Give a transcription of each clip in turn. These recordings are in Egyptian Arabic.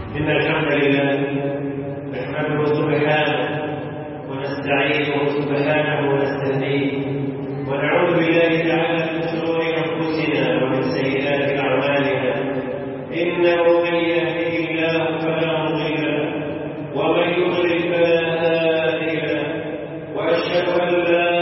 إن الحمد لله نحمده سبحانه ونستعينه سبحانه ونستهديه ونعوذ بالله تعالى من شرور أنفسنا ومن سيئات أعمالنا إنه من يهده الله فلا مضل له ومن يضلل فلا هادي له وأشهد أن لا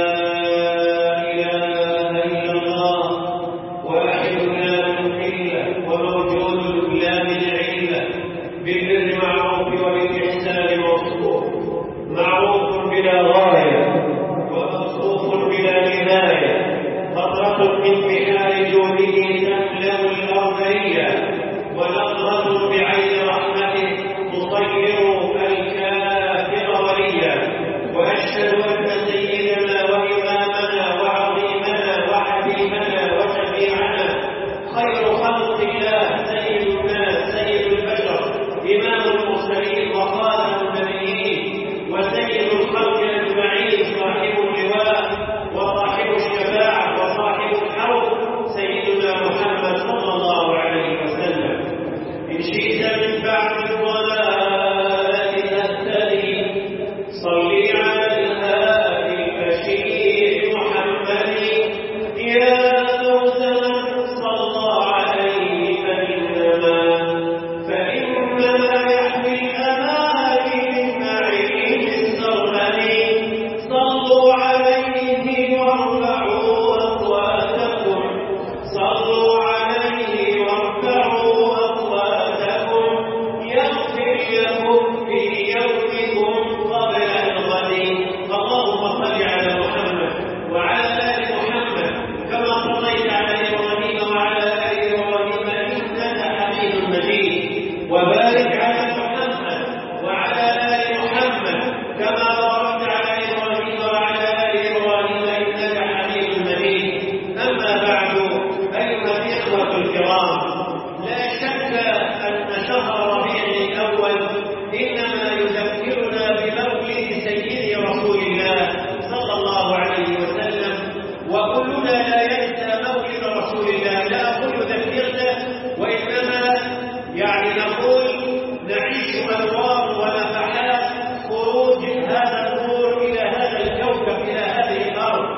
إله إلا الله واحد لا ممثل له وموجود لا من علة بالبر معروف وبالإحسان موصوف معروف بلا غاية وموصوف بلا نهاية قطرة من بحار جوده تملأ الأرضية ونظرة بعين رحمته تصير الكافر وليا وأشهد أن سيدنا وإمامنا وعظيمنا وحبيبنا وشفيعنا خير خلق الله سيد الناس سيد البشر إمام المرسلين وخاتم النبيين وسيد الخلق أجمعين صاحب اللواء وصاحب الشفاعة وصاحب الحوض سيدنا محمد صلى الله عليه وسلم إن شئت من بعد الضلال تهتدي صلي على الهادي البشير محمد يا موسى صلى عليه فإنما فإنما يحمي الأماني من معين السرمني صلوا عليه وارفعوا أصواتكم صلوا عليه وارفعوا أصواتكم يغفر لكم في يومكم قبل الغد اللهم صل على محمد وعلى آل محمد كما صليت على إبراهيم وعلى آل إبراهيم إنك حميد مجيد وبارك على محمد وعلى آل محمد كما باركت على إبراهيم وعلى آل إبراهيم إنك حميد مجيد أما بعد أيها الإخوة الكرام لا شك أن شهر ربيع الأول إنما يذكرنا بمولد سيد رسول الله صلى الله عليه وسلم وكلنا لا ينسى مولد رسول الله لا أقول يذكرنا وإنما يعني نقول نعيش أنوار ونفحات خروج هذا النور إلى هذا الكوكب إلى هذه الأرض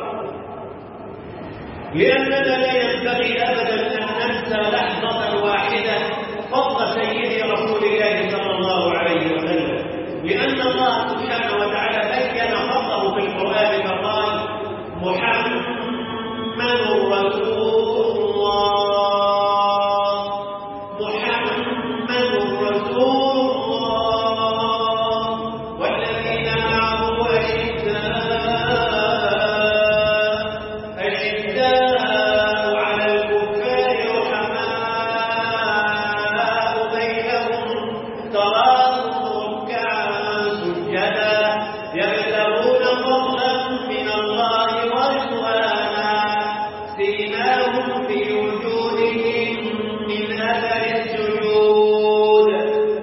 لأننا لا ينبغي أبدا أن ننسى لحظة واحدة فضل سيدي رسول الله صلى الله عليه وسلم لأن الله سبحانه وتعالى بين فضله في القرآن فقال محمد رسول الله محمد رسول الله والذين معه أشداء أشداء على الكفار رحماء بينهم تراهم ركعا سجدا يبتغون فضلا من الله ورضوانا سيماهم في وجوههم من اثر السجود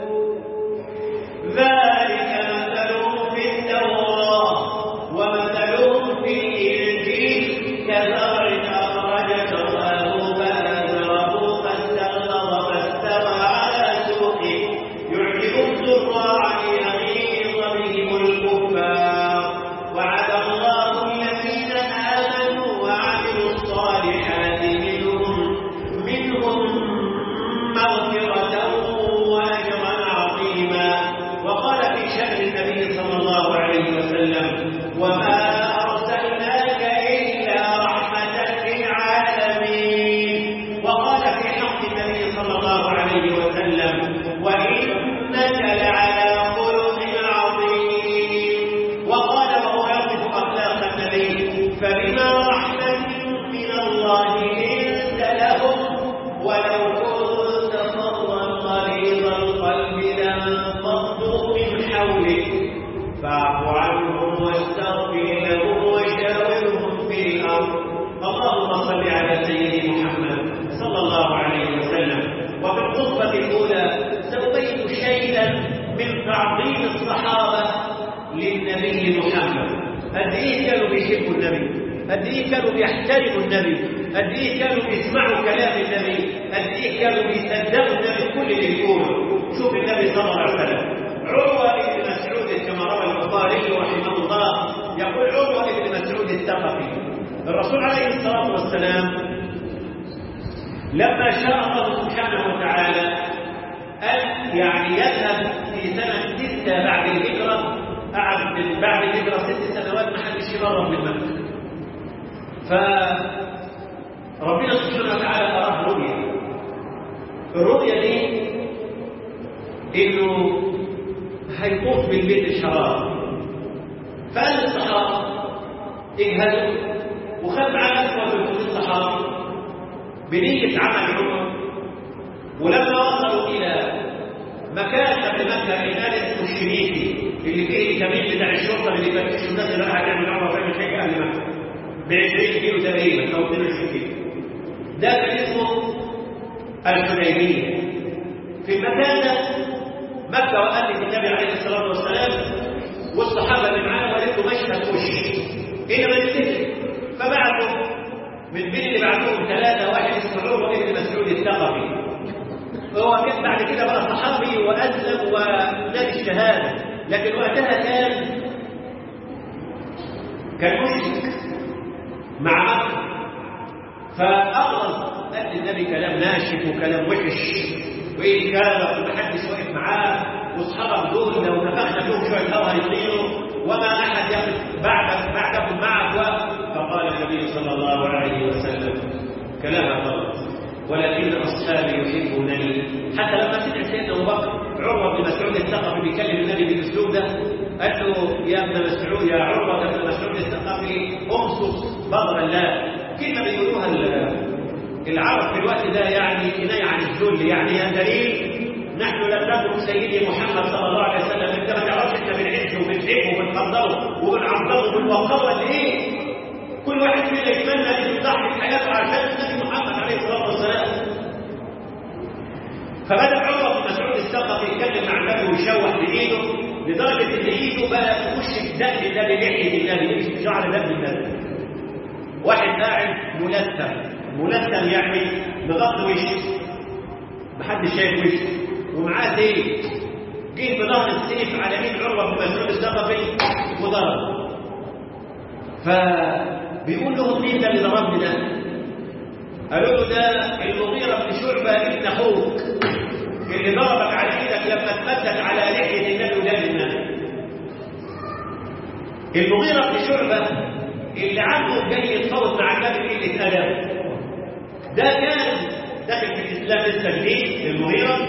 ذلك مثلهم في التوراه ومثلهم في الانجيل كزرع اخرج شطاه فازره فاستغلظ فاستوى على سوقه يعجب الزراع ليغيظ بهم الكفار وعد الله الذين امنوا وعملوا الصالحات منهم منهم مغفرة وأجرا عظيما وقال في شأن النبي صلى الله عليه وسلم وما أرسلناك إلا رحمة للعالمين وقال في حق النبي صلى الله عليه وسلم وإنك لعلى خلق عظيم وقال وهو يصف أخلاق النبي فبما رحمة من الله لنت لهم ولو كنت فظا غليظ القلب لانفضوا من حولك فاعف عنهم واستغفر لهم وشاورهم في الامر اللهم صل على سيدي محمد صلى الله عليه وسلم وفي الخطبه الاولى سويت شيئا من تعظيم الصحابه للنبي محمد قد ايه كانوا بيحبوا النبي قد ايه كانوا بيحترموا النبي قد ايه كانوا بيسمعوا كلام النبي قد ايه كانوا بيصدقوا النبي كل اللي يقوله شوف النبي صلى الرسول عليه الصلاة والسلام لما شاء الله سبحانه وتعالى أن يعني يذهب في سنة ستة بعد الهجرة قعد من بعد الهجرة ست سنوات ما حدش يقرب من مكة فربنا سبحانه وتعالى أراه رؤية الرؤية دي إنه هيطوف بالبيت الحرام فقال للصحابة اجهزوا وخد معاه أسوأ من الصحابة بنية عمل عمر ولما وصلوا إلى مكان قبل مكة الآن اسمه الشريكي اللي فيه الكمين بتاع الشرطة اللي بيفتشوا الناس اللي رايحة تعمل عمرة وتعمل حاجة أهل مكة ب 20 كيلو تقريبا أو 22 كيلو ده كان اسمه الحديبية في المكان ده مكة وأهل النبي عليه الصلاة والسلام والصحابة اللي معاه ولدوا مشهد وش إيه ما نتفق فبعثوا من بين اللي بعثوهم ثلاثة واحد اسمه عروة ابن مسعود الثقفي هو كان بعد كده بقى صحابي وأسلم ونال الشهادة لكن وقتها كان كان مشرك مع مكة فأغلظ قال النبي كلام ناشف وكلام وحش وإيه كان ومحدش واقف معاه واصحابك دول لو نفخنا فيهم شوية هوا هيطيروا وما أحد يقف بعدك بعدكم معك فقال النبي صلى الله عليه وسلم كلام غلط ولكن أصحابي يحبونني حتى لما سمع سيدنا أبو بكر عروة بن مسعود الثقفي بيكلم النبي بالأسلوب ده قال له يا ابن مسعود يا عروة بن مسعود الثقفي امصص بغر الله كلمة بيقولوها العرب في الوقت ده يعني كناية عن الذل يعني يا دليل نحن لم نكن سيدي محمد صلى الله عليه وسلم انت ما تعرفش احنا بنعزه وبنحبه وبنقدره وبنعظمه وبنوقره ليه؟ كل واحد فينا يتمنى ان يضحي حياته عشان النبي محمد عليه الصلاه والسلام فبدا عمر بن مسعود الثقفي يتكلم مع النبي ويشوح بايده لدرجه ان ايده بقى تخش في دقن النبي لحيه النبي مش في شعر دقن النبي واحد قاعد ملثم ملثم يعني مغطي وشه محدش شايف وشه ومعاه سيف جه بظهر السيف على ايد عروه بن مسعود الثقفي وضرب فبيقول لهم مين ده اللي ضربني ده قالوا له ده المغيرة بن شعبة ابن أخوك اللي ضربك على ايدك لما تمدك على لحية النبي ولاد النبي المغيرة بن شعبة اللي عنده جاي يتفاوض مع النبي قلة أدب ده كان داخل في الإسلام لسه جديد المغيرة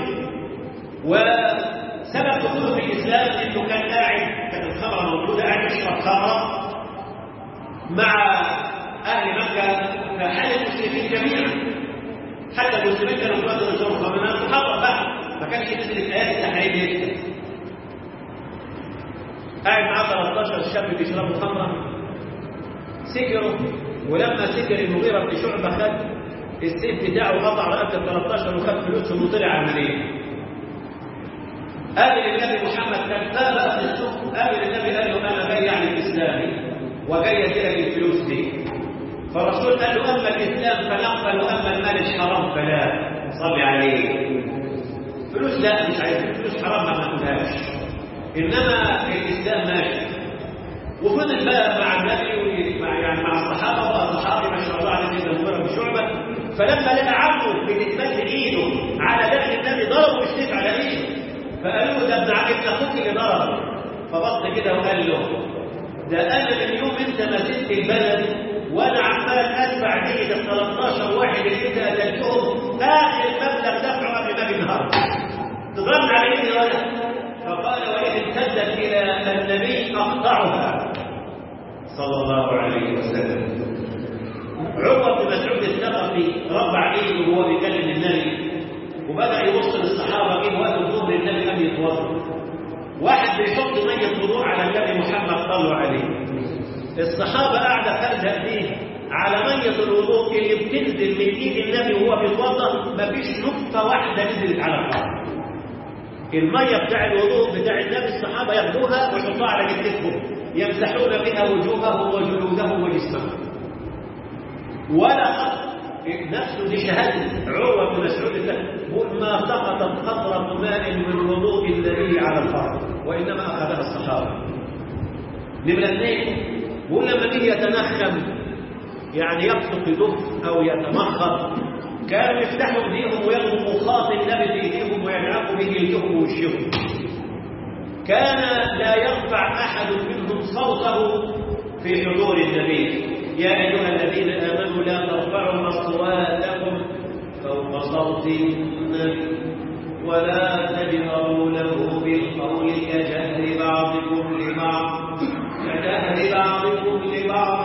وسبب دخوله في الإسلام إنه كان قاعد كانت الخمرة موجودة قاعد يشرب خمرة مع أهل مكة كحال المسلمين جميعا حتى المسلمين كانوا يقدروا يشربوا خمر من الصحابة بقى ما كانش نزلت آيات التحريم لسه قاعد معاه 13 شاب بيشربوا خمرة سكروا ولما سكر المغيرة بن شعبة خد السيف بتاعه قطع رقبة 13 وخد فلوسهم وطلع على المدينة قابل النبي محمد كان بقى في السوق قابل النبي قال له انا جاي يعني الاسلامي وجاي اديلك الفلوس دي فالرسول قال له اما الاسلام فنقبل واما المال الحرام فلا صلي عليه فلوس لا مش عايز فلوس حرام ما ناخدهاش انما الاسلام ماشي وفضل بقى مع النبي مع يعني مع الصحابه بقى صحابي ما شاء الله عليه سيدنا المغيرة بن شعبه فلما لقى عمه بتتمد ايده على دخل النبي ضربه بالسيف على ايده فقالوا له ده ابن ابن اخوك اللي ضرب فبص كده وقال له ده انا من يوم انت ما سبت البلد وانا عمال ادفع دية ال 13 واحد اللي انت قتلتهم اخر مبلغ دفعه قبل ما النهارده تضربني على ايدي ولا فقال وإذ امتدت إلى النبي أقطعها صلى الله عليه وسلم عروة بن مسعود الثقفي رفع ايده وهو بيكلم النبي وبدأ يبص للصحابة إيه وقت الظهر النبي لم يتوضا واحد بيحط مية وضوء على النبي محمد صلوا عليه الصحابة قاعدة فرد ايديه على مية الوضوء اللي بتنزل من ايد النبي وهو بيتوضا مفيش نقطة واحدة نزلت على الأرض المية بتاع الوضوء بتاع النبي الصحابة ياخدوها ويحطوها على جثتهم يمسحون بها وجوههم وجلودهم وجسمهم ولا نفسه دي شهادة عروة بن مسعود بيقول ما سقطت قطرة ماء من وضوء النبي على الأرض وإنما أخذها الصحابة نمرة اثنين بيقول لما جه يتنخم يعني يبصق يدف أو يتمخض كانوا يفتحوا ايديهم وياخذوا مخاط النبي في ايديهم ويدعكوا به ايديهم ووشهم كان لا يرفع احد منهم صوته في حضور النبي يا ايها الذين امنوا لا ترفعوا اصواتكم فوق صوت النبي ولا تجهروا له بالقول كجهر بعضكم لبعض كجهر بعضكم لبعض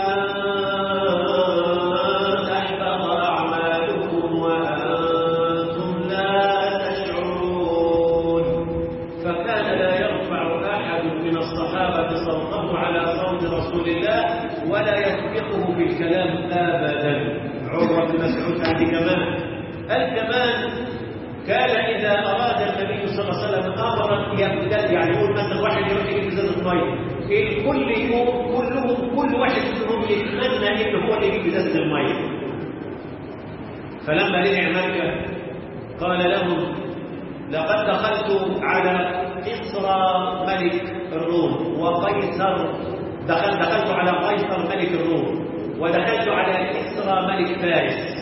أن تحبط أعمالكم وأنتم لا تشعرون فكان لا يرفع أحد من الصحابة صوته على صوت رسول الله ولا يسبقه في الكلام أبدا عروة بن مسعود هذه كمان الكمان كان إذا أراد النبي صلى الله عليه وسلم أمرا يبدأ يعني يقول مثلا واحد يروح يجيب إزازة مية الكل يوم كلهم كل واحد منهم يتمنى إنه هو اللي يجيب إزازة المية فلما رجع مكة قال لهم لقد دخلت على كسرى ملك الروم وقيصر دخلت دخلت على قيصر ملك الروم ودخلت على كسرى ملك فارس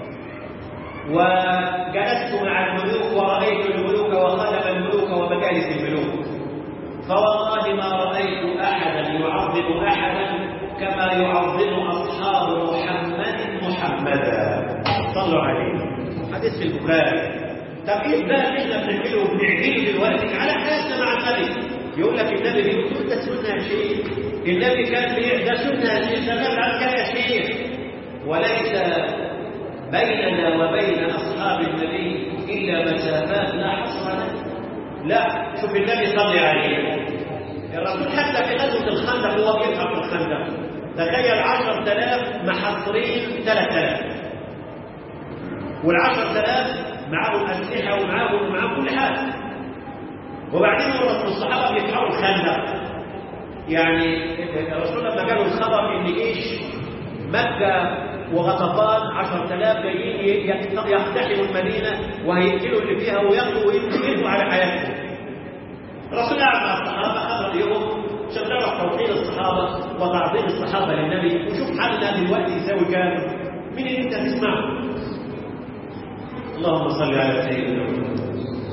وجلست مع الملوك ورأيت الملوك وخدم الملوك ومجالس الملوك فوالله ما رأيت أحدا يعظم أحدا كما يعظم أصحاب محمد محمدا صلوا عليه حديث في البخاري طب ايه بقى اللي احنا بنعمله وبنعمله دلوقتي على حياتنا مع النبي يقول لك النبي بيقول ده سنه يا شيخ النبي كان بيع ده سنه يا شيخ ده نفعل كده يا شيخ وليس بيننا وبين أصحاب النبي إلا مسافات لا حصر له لا شوف النبي صلي عليه الرسول حتى في غزوة الخندق هو بيفهم في الخندق تخيل عشر تلاف محصرين ثلاث تلاف والعشر تلاف معاهم أسلحة ومعاهم ومعاهم كل حاجة وبعدين الرسول الصحابة بيفحروا الخندق يعني الرسول لما جاله الخبر إن جيش مكة وغطفان عشر تلاف جايين يقتحموا المدينة وهيقتلوا اللي فيها وياخدوا ويقتلوا على حياتهم الرسول قعد مع الصحابة خبر يوم عشان تعرف توقيت الصحابة وتعظيم الصحابة للنبي وشوف حالنا دلوقتي يساوي كام مين اللي انت هتسمعه اللهم صل على سيدنا محمد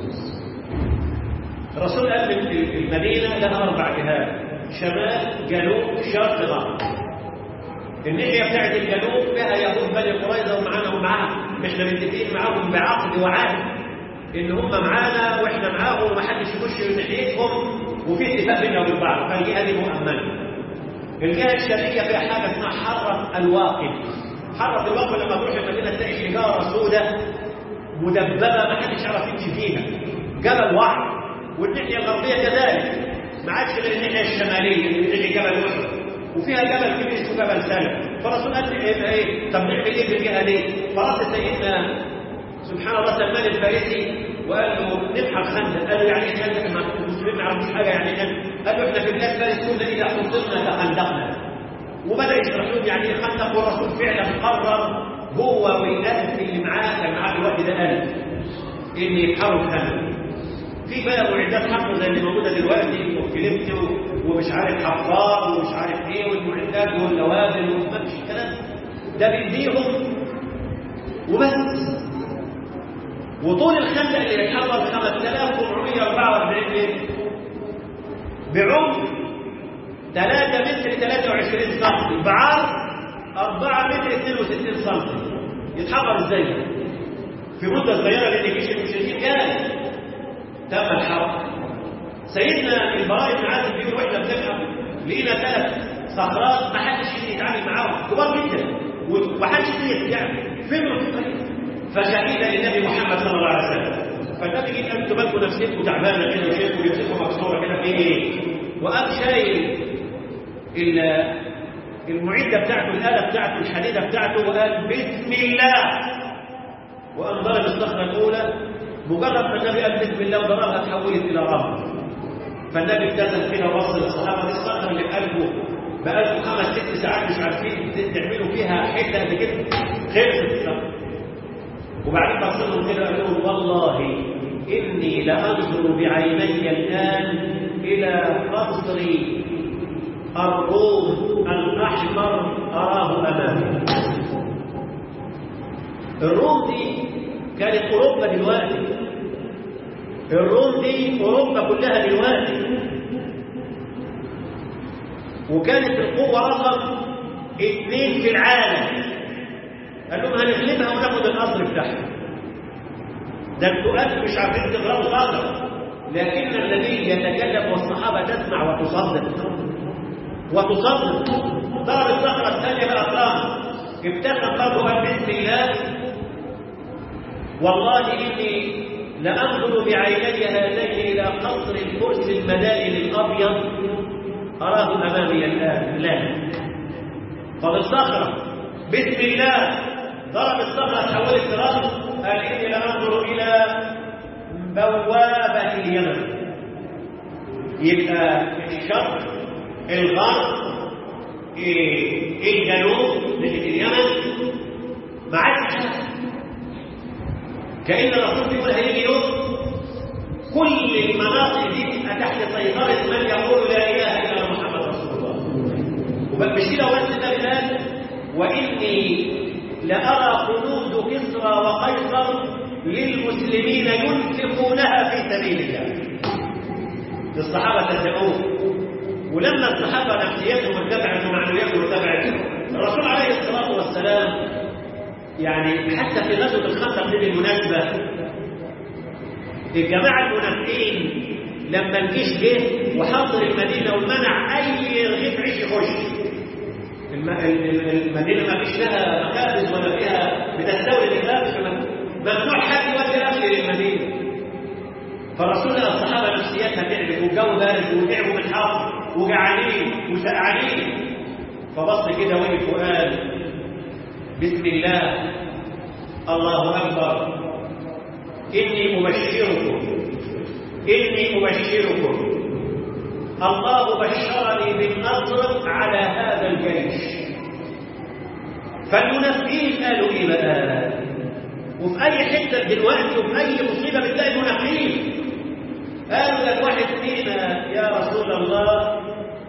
الرسول قال المدينة لها أربع جهات شمال جنوب شرق غرب الناحيه بتاعت الجنوب فيها يهود بني قريظه ومعانا ومعاهم احنا متفقين معاهم بعقد وعهد ان هم معانا واحنا معاهم ومحدش يخش من ناحيتهم وفي اتفاق بيننا وبين بعض فالجهه دي مؤمنه الجهه الشرقيه فيها حاجه اسمها حره الواقف حره الواقف لما تروح المدينه تلاقي حجاره سوداء مدببه ما حدش يعرف يمشي فيها جبل وعر والناحيه الغربيه كذلك ما عادش غير الناحيه الشماليه اللي جبل وحد وفيها جبل كبير اسمه جبل سلم فالرسول قال لي ايه ايه طب نعمل ايه في الجهه دي فرد سيدنا سبحان الله سلمان الفارسي وقال له نبحر خندق قال له يعني ايه خندق ما المسلمين ما يعرفوش حاجه يعني ايه قال له احنا في بلاد فارس كنا اذا حصلنا تخندقنا وبدا يشرح لهم يعني ايه خندق والرسول فعلا قرر هو والالف اللي معاه كان معاه في الوقت ده الف ان يبحروا الخندق في بقى معدات حفر زي اللي موجوده دلوقتي وفيلمت ومش عارف حفار ومش عارف ايه والمعدات والنوابل وما فيش الكلام ده بايديهم وبس وطول الخندق اللي يتحرر 5444 متر بعمق 3 متر 23 سم بعرض 4 متر 62 سم يتحرر ازاي؟ في مده صغيره لان جيش المشركين كان تم الحرب سيدنا البراء بن عازب بيقول واحنا بنفهم لقينا ثلاث صخرات ما حدش يقدر يتعامل معاهم كبار جدا وما حدش يقدر يعني فين في الطريق فشهيدا للنبي محمد صلى الله عليه وسلم فالنبي جه انتوا بالكم نفسكم تعبانه كده وشايفكم جبتكم مكسوره كده في ايه؟ وقام شايل المعده بتاعته الاله بتاعته الحديده بتاعته وقال بسم الله وقام ضرب الصخره الاولى مجرد ما النبي قال بسم الله وضربها تحولت الى رمل فالنبي ابتسم كده وبص للصحابه دي الصخره اللي في قلبه بقاله خمس ست ساعات مش عارفين تعملوا فيها حته قد كده خلصت الصخره وبعدين بص لهم كده قال لهم والله اني لانظر بعيني الان الى قصر الروم الأحمر أراه أمامي الروم دي كانت أوروبا دلوقتي الروم دي أوروبا كلها دلوقتي وكانت القوة رقم اثنين في العالم قال لهم هنغلبها وناخد القصر بتاعها ده انتوا قد مش عارفين تغرقوا القصر لكن النبي يتكلم والصحابة تسمع وتصدق وتصدق ضرب الصخرة الثانية بأقلام ابتسم برضه قال بسم الله والله إني لأنظر بعيني هاتين إلى قصر الفرس المدائن الأبيض أراه أمامي الآن لا فبالصخرة بسم الله ضرب الصخرة تحولت لرمز قال إني لأنظر إلى بوابة اليمن يبقى الشرق الغرب إيه الجنوب ناحية اليمن ما عادش كأن الرسول بيقول هيجي يوم كل المناطق دي تبقى تحت سيطرة من يقول لا إله إلا محمد رسول الله ومش كده وبس ده قال وإني لأرى قنود كسرى وقيصر للمسلمين ينفقونها في سبيل الله الصحابة تتبعوه ولما الصحابة نفسيتهم ارتفعت ومعنوياتهم ارتفعت الرسول عليه الصلاة والسلام يعني حتى في غزوة الخندق دي بالمناسبة الجماعة المنافقين لما الجيش جه وحضر المدينة ومنع أي رغيف عيش يخش المدينة ما فيش لها مخابز ولا فيها بتستورد الأكل ممنوع حد يودي الأكل للمدينة فالرسول الصحابة نفسيتها تعبت والجو بارد وتعبوا من الحر وجعانين وسقعانين فبص كده وقف وقال بسم الله الله أكبر إني أبشركم إني أبشركم الله بشرني بالنصر على هذا الجيش فالمنافقين قالوا إيه بقى وفي أي حتة دلوقتي وفي أي مصيبة بتلاقي المنافقين قالوا لك واحد فينا يا رسول الله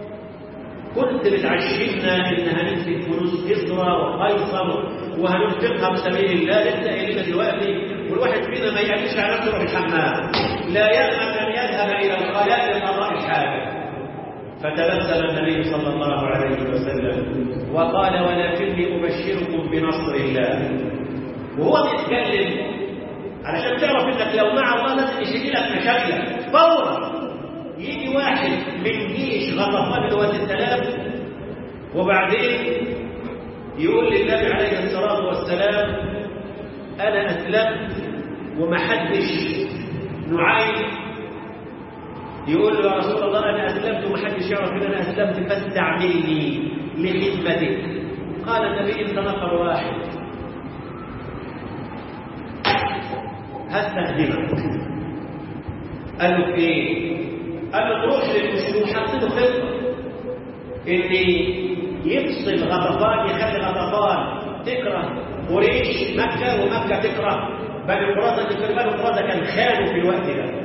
كنت بتعشمنا ان هنمسك فلوس كسرى وقيصر وهننفقها في سبيل الله لسه قايلين دلوقتي والواحد فينا ما يعيش على نفسه في الحمام لا يأمن ان يذهب الى الخلاء لقضاء الحاجه فتبسم النبي صلى الله عليه وسلم وقال ولكني ابشركم بنصر الله وهو بيتكلم علشان تعرف انك لو مع الله لازم يشيل لك مشاكلك فورا يجي واحد من جيش غطفان اللي هو 6000 وبعدين يقول للنبي عليه الصلاه والسلام انا اسلمت ومحدش نعاين يقول له يا رسول الله انا اسلمت ومحدش يعرف ان انا اسلمت فاستعملني لخدمتك قال النبي انت نفر واحد هستخدمك قال له في ايه قال له تروح للمسلمين حاطين له خطه ان يفصل غطفان يخلي غطفان تكره قريش مكه ومكه تكره بني قريظه تكره بني قريظه كان خانوا في الوقت ده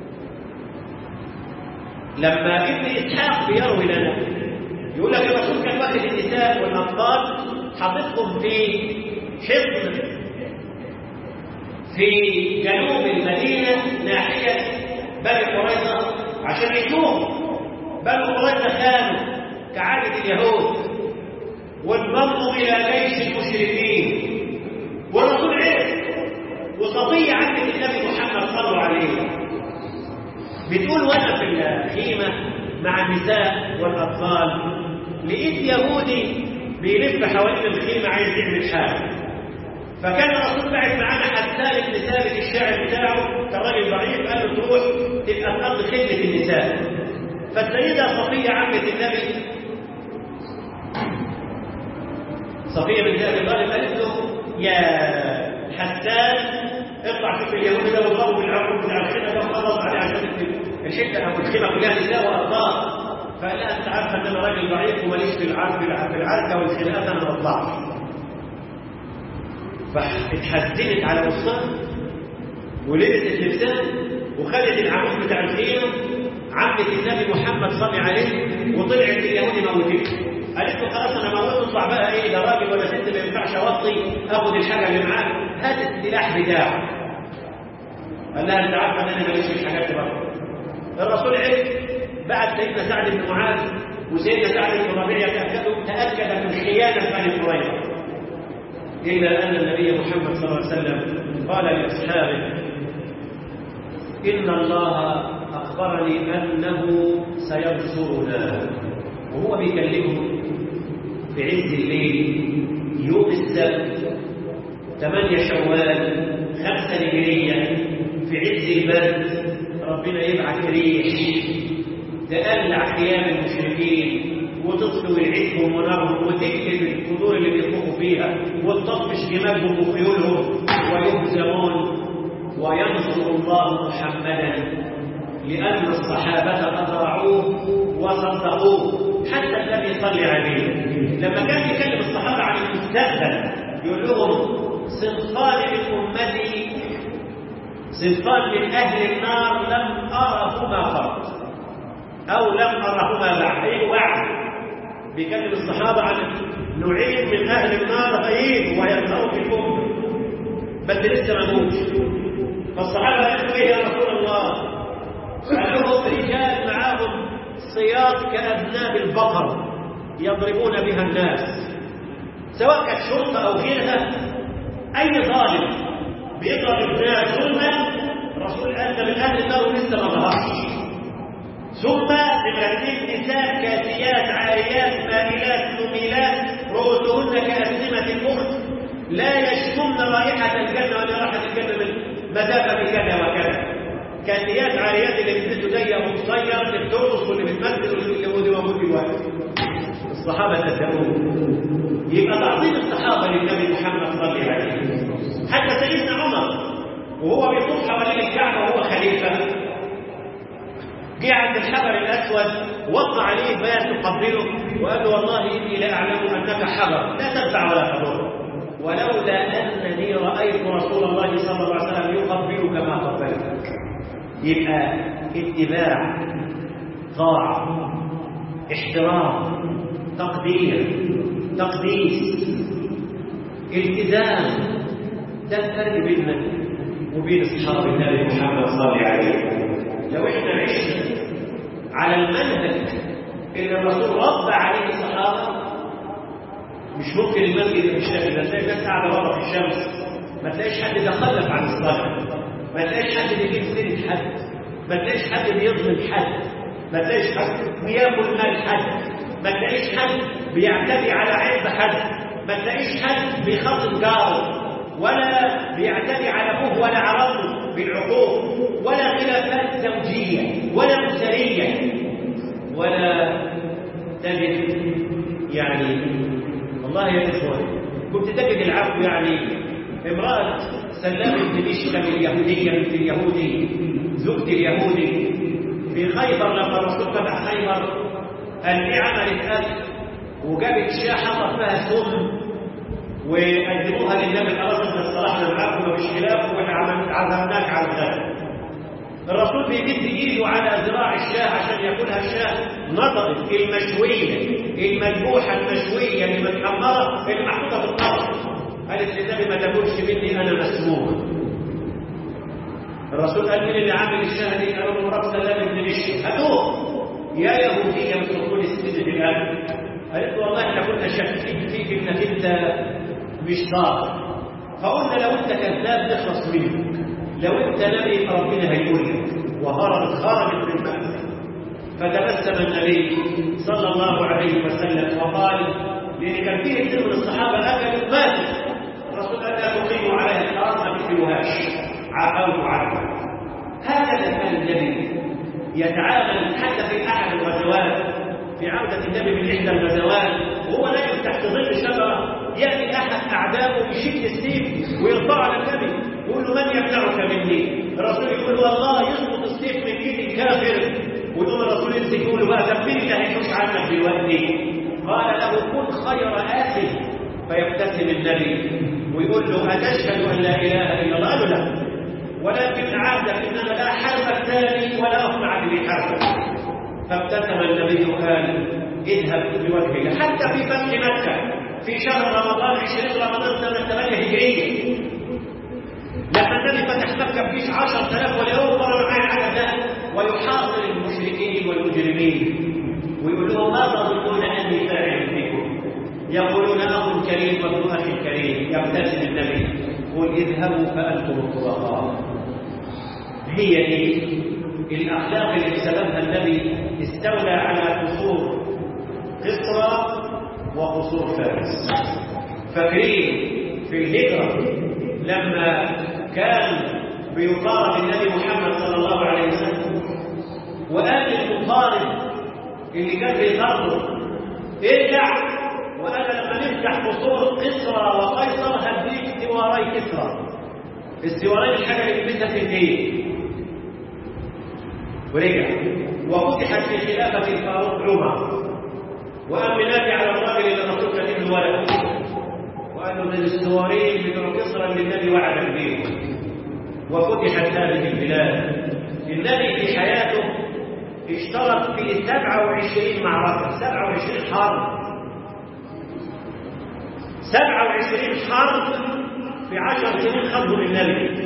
لما ابن اسحاق بيروي لنا يقول لك الرسول كان واخد النساء والاطفال حاططهم في حصن في جنوب المدينة ناحية بني قريظة عشان يشوف بني قريظة كانوا كعادة اليهود وانضموا إلى جيش المشركين والرسول عرف وصفية عمة النبي محمد صلى الله عليه بتقول وانا في الخيمة مع النساء والأطفال لقيت يهودي بيلف حوالين الخيمة عايز يعمل حاجة فكان الرسول بعت معانا حسان بن ثابت الشاعر بتاعه كراجل ضعيف قال له تروح تبقى تقضي خدمه النساء فالسيده صفيه عمه النبي صفيه بنت ابي طالب قالت له يا حسان اطلع شوف اليهود ده واضربه بالعقل بتاع الخيمه ده وخلص عليه عشان الحته او الخيمه كلها نساء واطفال فقال لها انت عارفه ان انا راجل ضعيف وماليش في العرك في العركه والخناقات انا ما بطلعش فاتحزنت على وسطها ولبست اللبسان وخدت العمود بتاع الخيمه عمة النبي محمد صلى عليه وطلعت اليهود موتته قالت له خلاص انا موت اطلع بقى ايه ده راجل ولا ست ما ينفعش اوطي اخد الحاجه اللي معاك هات السلاح بتاعه قال لها انت عارفه ان انا ماليش في الحاجات دي برضه الرسول عرف بعد سيدنا سعد بن معاذ وسيدنا سعد بن ربيع يتاكدوا تاكد من خيانه بني قريظه الا ان النبي محمد صلى الله عليه وسلم قال لاصحابه ان الله اخبرني انه سينصرنا وهو بيكلمهم في عز الليل يوم السبت 8 شوال 5 هجرية في عز البرد ربنا يبعث ريح تقلع خيام المشركين وتطفي ويعيدهم ونارهم وتقلب القدور اللي بيطبخوا فيها وتطفش جمالهم وخيولهم ويهزمون وينصر الله محمدا لأن الصحابة قد رعوه وصدقوه حتى النبي صلى عليه لما كان يكلم الصحابة عن المستقبل يقول لهم صنفان من أمتي صنفان من أهل النار لم أرهما قط أو لم أرهما بعد أي وعد بيكلم الصحابة عن نوعين من أهل النار هيجوا ويلقوا في الأمة بس لسه ما موتش فالصحابة قالوا إيه يا رسول الله؟ قال لهم رجال معاهم صياط كأذناب البقر يضربون بها الناس سواء كانت شرطة أو غيرها أي ظالم بيضرب الناس ظلما الرسول قال ده من أهل النار ولسه ما ظهرش ثم بمرتين نساء كاسيات عاريات مائلات مميلات رؤوسهن كأسنمة البخت لا يشمن رائحة الجنة ولا رائحة الجنة من مسافة كذا وكذا كاسيات عاريات اللي بتلبسوا ضيق وقصير اللي بترقص واللي بتمثل واللي موجود دلوقتي الصحابه صدقوه يبقى تعظيم الصحابه للنبي محمد صلى الله عليه وسلم حتى سيدنا عمر وهو بيطوف حوالين الكعبه وهو خليفه جه عند الحجر الاسود وقع عليه بيان تقبله وقال له والله اني لا اعلم انك حجر لا تنفع ولا تضر ولولا انني رايت رسول الله صلى الله عليه وسلم يقبلك ما قبلتك يبقى اتباع طاعة احترام تقدير تقديس التزام ده الفرق بيننا وبين اصحاب النبي محمد صلى الله عليه وسلم لو احنا عشنا على المنهج اللي الرسول ربى عليه الصحابه مش ممكن المسجد بالشكل ده تلاقي الناس قاعده بره في الشمس ما تلاقيش حد تخلف عن الصلاه ما تلاقيش حد بيجيب سيره حد ما تلاقيش حد بيظلم حد ما تلاقيش حد بياكل مال حد ما تلاقيش حد بيعتدي على عرض حد ما تلاقيش حد بيخاطب جاره ولا بيعتدي على ابوه ولا عرضه بالعقوق ولا خلافات زوجيه ولا اسريه ولا تجد يعني والله يا اخوان كنت تجد العفو يعني امراه سلام بن مشكم اليهوديه بنت اليهودي زوجة اليهودي في خيبر لما الرسول فتح خيبر قال لي عملت أكل وجابت شاة حطت فيها سم وقدموها للنبي الأرض من الصلاح معاكم مفيش خلاف واحنا عزمناك على الغد الرسول بيمد ايده على ذراع الشاة عشان ياكلها الشاة نطقت المشوية المذبوحة المشوية المتحمرة اللي محطوطة في الطبق قالت للنبي ما تاكلش مني انا مسموم الرسول قال مين اللي عامل الشاة دي قالوا له مرات سلام بن مشي هاتوه يا يهودية بتدخل السجن الآن قالت له والله احنا كنا شاكين فيك انك انت مش صادق فقلنا لو انت كذاب نخلص منك لو انت نبي فربنا هيقول لك وهربت خرجت من مأسك فتبسم النبي صلى الله عليه وسلم وقال لان كان فيه كثير من الصحابه اكلوا ماتوا الرسول قال لا تقيموا عليها الحرام ما تكلوهاش عفوت عنه هكذا كان النبي يتعامل حتى في احد الغزوات في عودة النبي من إحدى الغزوات وهو نايم تحت ظل شجرة يأتي أحد أعدائه بشد السيف ويرفع على النبي يقول له من يمنعك مني؟ الرسول يقول له والله يسقط السيف من إيد الكافر ويقوم الرسول يمسك يقول له بقى ده مين اللي هيحوش عنك دلوقتي؟ قال له كن خير آسف فيبتسم النبي ويقول له أتشهد أن لا إله إلا الله؟ قال له لا ولكن عهدك إن أنا لا حربك ثاني ولا أصنع به حربك فابتسم النبي قال اذهب بوجه الله حتى في فتح مكة في شهر رمضان 20 رمضان سنة 8 هجرية لما النبي فتح مكة بجيش 10000 ولأول مرة معاه العدد ده ويحاصر المشركين والمجرمين ويقول لهم ما تظنون أني فاعل بكم يقولون أخ كريم وابن أخ كريم يبتسم النبي قل اذهبوا فأنتم الطلقاء هي دي الأخلاق اللي بسببها النبي استولى على قصور قصرى وقصور فارس فاكرين في الهجرة لما كان بيقارب النبي محمد صلى الله عليه وسلم وقال المقارب اللي كان بيطرده ارجع وانا لما نفتح قصور قسرى وقيصر هديك سواري كسرى السوارين الحاجه اللي بيلبسها في الايد ورجع وفتحت في خلافه الفاروق عمر وقام منادي على الراجل اللي الرسول كان الولد وقال له من السوارين بتوع كسرى اللي النبي وعدك بيهم وفتحت هذه البلاد النبي في حياته اشترك في 27 معركة 27 حرب 27 حرب في 10 سنين خرجوا للنبي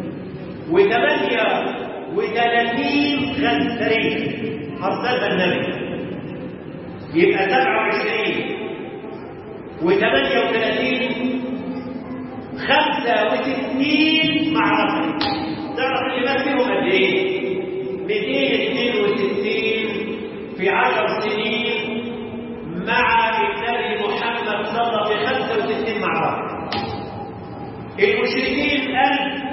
و38 غزو تاريخ أرسلها النبي يبقى 27 و38 65 معركة تعرف اللي مات فيهم قد ايه؟ 262 في عشر سنين مع النبي محمد صلى في 65 معركة المشركين 1000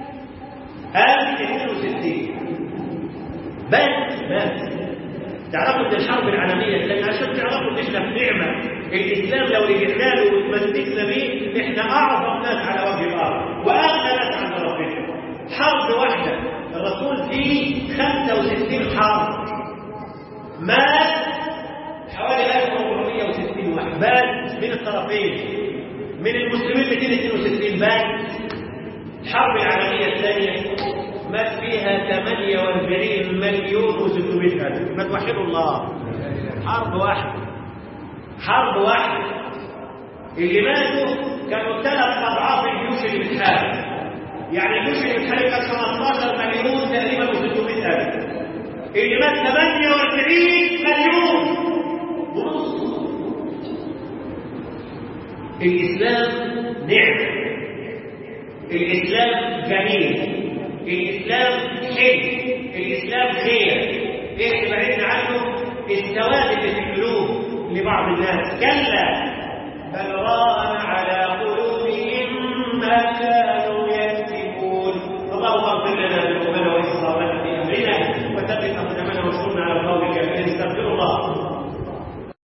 1062 بس بس تعرفوا ان الحرب العالميه لان عشان تعرفوا ان احنا في نعمه الاسلام لو رجعنا له وتمسكنا بيه احنا اعظم ناس على وجه الارض واغنى ناس عند ربنا حرب واحده الرسول فيه 65 حرب مات حوالي 1460 واحد بات من الطرفين من المسلمين 262 بات الحرب العالميه الثانيه مات فيها 48 مليون و600 ألف ما توحدوا الله حرب واحدة حرب واحدة اللي ماتوا كانوا ثلاث أضعاف الجيوش اللي بتحارب يعني الجيوش اللي بتحارب كانت 15 مليون تقريبا و600 ألف اللي مات 48 مليون ونص الإسلام نعمة الإسلام جميل الإسلام حلم الإسلام خير إيه اللي بعدنا عنه السواد اللي في القلوب لبعض الناس كلا بل ران